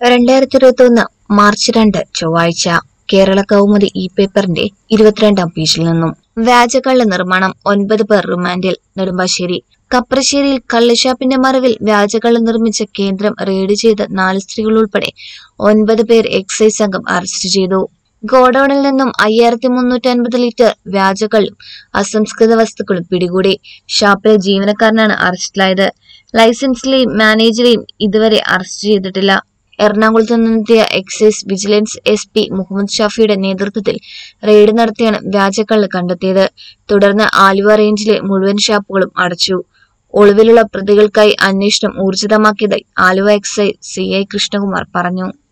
രണ്ടായിരത്തി ഇരുപത്തി ഒന്ന് മാർച്ച് രണ്ട് ചൊവ്വാഴ്ച കേരള കൗമുദി ഇ പേപ്പറിന്റെ ഇരുപത്തിരണ്ടാം പേജിൽ നിന്നും വ്യാജക്കള്ള നിർമ്മാണം ഒൻപത് പേർ റിമാൻഡിൽ നെടുമ്പാശ്ശേരി കപ്രശ്ശേരിയിൽ കള്ളുഷാപ്പിന്റെ മറവിൽ വ്യാജക്കള്ള നിർമ്മിച്ച കേന്ദ്രം റെയ്ഡ് ചെയ്ത് നാല് സ്ത്രീകൾ ഉൾപ്പെടെ ഒൻപത് പേർ എക്സൈസ് സംഘം അറസ്റ്റ് ചെയ്തു ഗോഡൌണിൽ നിന്നും അയ്യായിരത്തി മുന്നൂറ്റി അൻപത് ലിറ്റർ വ്യാജക്കള്ളും അസംസ്കൃത വസ്തുക്കളും പിടികൂടി ഷാപ്പിലെ ജീവനക്കാരനാണ് അറസ്റ്റിലായത് ലൈസൻസിലെയും മാനേജറെയും ഇതുവരെ അറസ്റ്റ് ചെയ്തിട്ടില്ല എറണാകുളത്ത് നിന്നെത്തിയ excise vigilance S P Muhammad ഷാഫിയുടെ നേതൃത്വത്തിൽ റെയ്ഡ് നടത്തിയാണ് വ്യാജക്കള്ള് കണ്ടെത്തിയത് തുടർന്ന് ആലുവ റേഞ്ചിലെ മുഴുവൻ ഷാപ്പുകളും അടച്ചു ഒളിവിലുള്ള പ്രതികൾക്കായി അന്വേഷണം ഊർജിതമാക്കിയതായി Aluva excise C I Krishnakumar പറഞ്ഞു